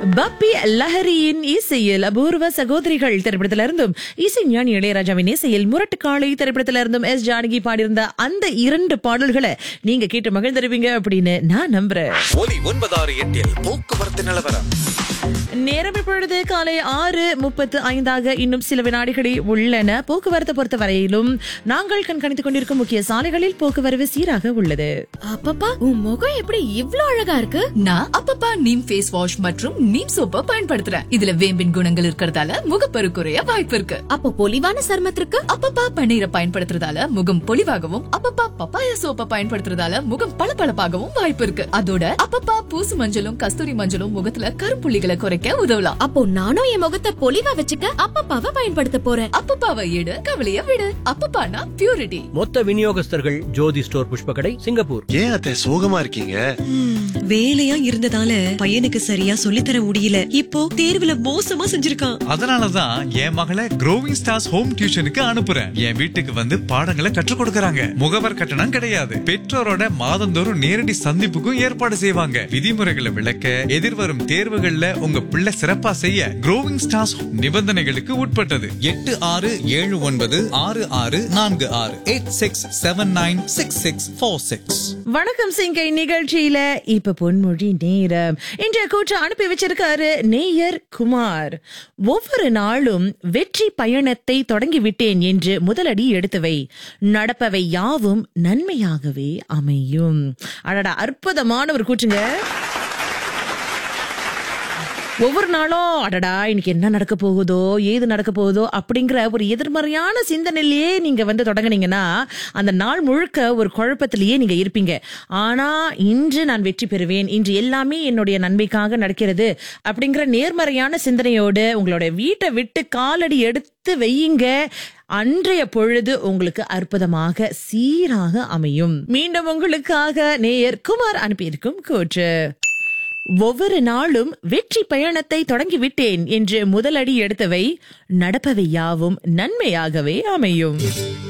puppy லஹரியின் இசையில் அபூர்வ சகோதரிகள் திரைப்படத்திலிருந்தும் இசை ஞானி இளையராஜாவின் இசையில் முரட்டு காளை திரைப்படத்திலிருந்தும் எஸ் ஜானகி பாடியிருந்த அந்த இரண்டு பாடல்களை நீங்க கேட்டு மகிழ்ந்திருப்பீங்க அப்படின்னு நான் நம்புறேன் ஒலி ஒன்பதாறு எட்டில் போக்குவரத்து நிலவரம் நேரம் இப்பொழுது காலை ஆறு முப்பத்து ஐந்தாக இன்னும் சில வினாடிகளே உள்ளன போக்குவரத்தை பொறுத்த வரையிலும் நாங்கள் கண்காணித்துக் கொண்டிருக்கும் முக்கிய சாலைகளில் போக்குவரவு சீராக உள்ளது அப்பப்பா உன் முகம் எப்படி இவ்ளோ அழகா இருக்கு நான் அப்பப்பா நீம் ஃபேஸ் வாஷ் மற்றும் நீம் சோப்பை பயன்படுத்துறேன் இதுல வேம்பின் குணங்கள் இருக்கறதால முகப்பரு குறைய வாய்ப்பு இருக்கு அப்போ பொலிவான சருமத்திற்கு அப்பப்பா பன்னீரை பயன்படுத்துறதால முகம் பொலிவாகவும் அப்பப்பா பப்பாயா சோப்பை பயன்படுத்துறதால முகம் பளபளப்பாகவும் வாய்ப்பு இருக்கு அதோட அப்பப்பா பூசு மஞ்சளும் கஸ்தூரி மஞ்சளும் முகத்துல கருப்புள்ளிகளை குறைக்க உதவலாம் அப்போ நானும் என் முகத்தை பொலிவா வச்சுக்க அப்பப்பாவை பயன்படுத்த போறேன் அப்பப்பாவை எடு கவலைய விடு அப்பப்பானா பியூரிட்டி மொத்த விநியோகஸ்தர்கள் ஜோதி ஸ்டோர் புஷ்பகடை சிங்கப்பூர் ஏன் அத்தை சோகமா இருக்கீங்க வேலையா இருந்ததால பையனுக்கு சரியா சொல்லித்தர முடியல இப்போ தேர்வுல மோசமா செஞ்சிருக்கான் அதனாலதான் என் மகளை க்ரோவிங் ஸ்டார்ஸ் ஹோம் டியூஷனுக்கு அனுப்புறேன் என் வீட்டுக்கு வந்து பாடங்களை கற்றுக் கொடுக்கறாங்க முகவர் கட்டணம் கிடையாது பெற்றோரோட மாதந்தோறும் நேரடி சந்திப்புக்கும் ஏற்பாடு செய்வாங்க விதிமுறைகளை விளக்க எதிர்வரும் தேர்வுகள்ல உங்க பிள்ளை சிறப்பா செய்ய க்ரோவிங் ஸ்டார்ஸ் நிபந்தனைகளுக்கு உட்பட்டது எட்டு ஆறு ஏழு ஒன்பது ஆறு ஆறு நான்கு ஆறு eight six seven nine six six four six வணக்கம் சிங்கை நிகழ்ச்சியில இப்ப பொன்மொழி நேரம் இன்றைய கூற்று அனுப்பி வச்சிருக்காரு நேயர் குமார் ஒவ்வொரு நாளும் வெற்றி பயணத்தை தொடங்கி விட்டேன் என்று முதலடி எடுத்தவை நடப்பவை யாவும் நன்மையாகவே அமையும் அடடா அற்புதமான ஒரு கூற்றுங்க ஒவ்வொரு நாளும் அடடா இன்னைக்கு என்ன நடக்க போகுதோ ஏது நடக்க போகுதோ அப்படிங்கிற ஒரு எதிர்மறையான சிந்தனையிலேயே நீங்க வந்து தொடங்குனீங்கன்னா அந்த நாள் முழுக்க ஒரு குழப்பத்திலேயே நீங்க இருப்பீங்க ஆனா இன்று நான் வெற்றி பெறுவேன் இன்று எல்லாமே என்னுடைய நன்மைக்காக நடக்கிறது அப்படிங்கிற நேர்மறையான சிந்தனையோடு உங்களோட வீட்டை விட்டு காலடி எடுத்து வையுங்க அன்றைய பொழுது உங்களுக்கு அற்புதமாக சீராக அமையும் மீண்டும் உங்களுக்காக நேயர் குமார் அனுப்பியிருக்கும் கூற்று ஒவ்வொரு நாளும் வெற்றி பயணத்தை தொடங்கிவிட்டேன் என்று முதலடி எடுத்தவை நடப்பவை யாவும் நன்மையாகவே அமையும்